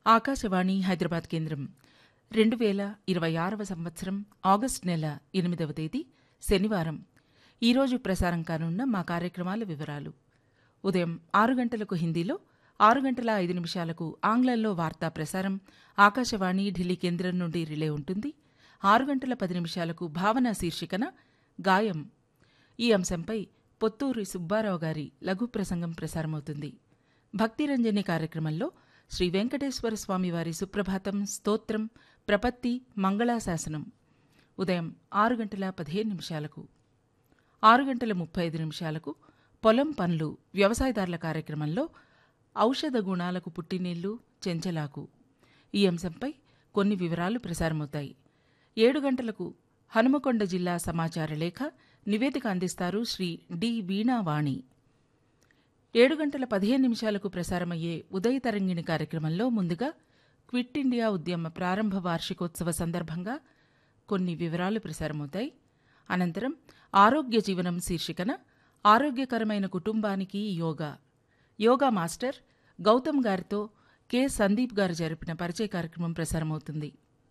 ఆకాశవాణి హైదరాబాద్ కేంద్రం రెండు వేల ఇరవై ఆరవ సంవత్సరం ఆగస్టు నెల ఎనిమిదవ తేదీ శనివారం ఈరోజు ప్రసారం కానున్న మా కార్యక్రమాల వివరాలు ఉదయం ఆరు గంటలకు హిందీలో ఆరు గంటల ఐదు నిమిషాలకు ఆంగ్లంలో వార్తా ప్రసారం ఆకాశవాణి ఢిల్లీ కేంద్రం నుండి రిలే ఉంటుంది ఆరు గంటల పది నిమిషాలకు భావన శీర్షికన గాయం ఈ అంశంపై పొత్తూరి సుబ్బారావు గారి లఘు ప్రసంగం ప్రసారమవుతుంది భక్తిరంజని కార్యక్రమంలో శ్రీ వెంకటేశ్వర స్వామి వారి సుప్రభాతం స్తోత్రం ప్రపత్తి మంగళాశాసనం ఉదయం ఆరు గంటల పదిహేను నిమిషాలకు ఆరు గంటల ముప్పై ఐదు నిమిషాలకు పొలం పనులు వ్యవసాయదారుల కార్యక్రమంలో ఔషధ గుణాలకు పుట్టినీళ్లు చెంచలాకు ఈ అంశంపై కొన్ని వివరాలు ప్రసారమవుతాయి ఏడు గంటలకు హనుమకొండ జిల్లా సమాచార లేఖ నివేదిక అందిస్తారు శ్రీ డి వీణావాణి ఏడు గంటల పదిహేను నిమిషాలకు ప్రసారమయ్యే ఉదయ తరంగిణి కార్యక్రమంలో ముందుగా క్విట్ ఇండియా ఉద్యమ ప్రారంభ వార్షికోత్సవ సందర్భంగా కొన్ని వివరాలు ప్రసారమవుతాయి అనంతరం ఆరోగ్య జీవనం శీర్షికన ఆరోగ్యకరమైన కుటుంబానికి యోగా యోగా మాస్టర్ గౌతమ్ గారితో కె సందీప్ గారు జరిపిన పరిచయ కార్యక్రమం ప్రసారమవుతుంది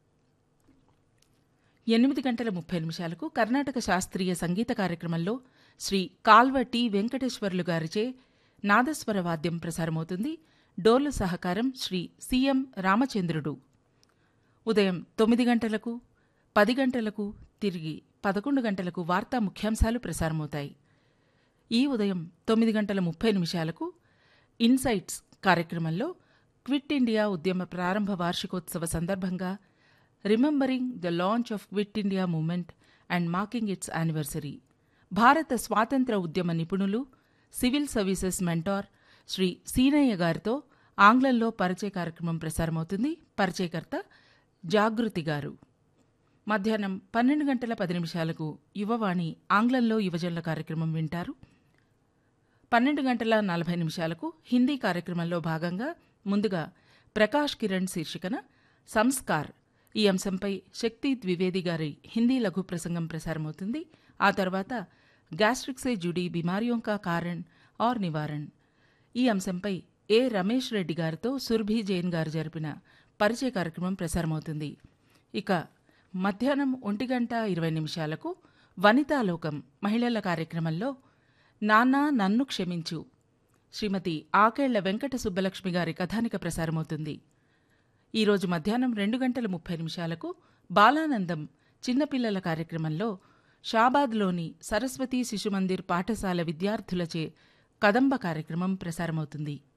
ఎనిమిది గంటల ముప్పై నిమిషాలకు కర్ణాటక శాస్త్రీయ సంగీత కార్యక్రమంలో శ్రీ కాల్వ టి వెంకటేశ్వర్లు గారిచే నాదస్వర వాద్యం ప్రసారమవుతుంది డోలు సహకారం శ్రీ సిఎం రామచంద్రుడు ఉదయం తొమ్మిది గంటలకు పది గంటలకు తిరిగి పదకొండు గంటలకు వార్తా ముఖ్యాంశాలు ప్రసారమవుతాయి ఈ ఉదయం తొమ్మిది గంటల ముప్పై నిమిషాలకు ఇన్సైట్స్ కార్యక్రమంలో క్విట్ ఇండియా ఉద్యమ ప్రారంభ వార్షికోత్సవ సందర్భంగా remembering the launch of quit India movement and marking its anniversary భారత స్వాతంత్ర ఉద్యమ నిపుణులు civil services mentor Shri Seenaiah గారితో ఆంగ్లంలో పరిచయ కార్యక్రమం ప్రసారమవుతుంది పరిచయకర్త జాగృతి గారు మధ్యాహ్నం పన్నెండు గంటల పది నిమిషాలకు యువవాణి ఆంగ్లంలో యువజనుల కార్యక్రమం వింటారు పన్నెండు గంటల నలభై నిమిషాలకు హిందీ కార్యక్రమంలో భాగంగా ముందుగా ప్రకాష్ కిరణ్ శీర్షికన సంస్కార్ ఈ అంశంపై శక్తి ద్వివేది గారి హిందీ లఘు ప్రసంగం ప్రసారమవుతుంది ఆ తర్వాత గ్యాస్ట్రిక్ సే జుడి బిమారియోं का कारण और निवारण ఈ అంశంపై ఏ రమేష్ రెడ్డి గారితో సుర్భి జైన్ గారు జరిపిన పరిచయ కార్యక్రమం ప్రసారమవుతుంది ఇక మధ్యాహ్నం ఒంటి గంట ఇరవై నిమిషాలకు వనితాలోకం మహిళల కార్యక్రమంలో నాన్నా నన్ను క్షమించు శ్రీమతి ఆకేళ్ల వెంకట సుబ్బలక్ష్మి గారి కథానిక ప్రసారమవుతుంది ఈరోజు మధ్యాహ్నం రెండు గంటల ముప్పై నిమిషాలకు బాలానందం చిన్నపిల్లల కార్యక్రమంలో షాబాద్లోని సరస్వతీ శిశుమందిర్ పాఠశాల విద్యార్థులచే కదంబ కార్యక్రమం ప్రసారమవుతుంది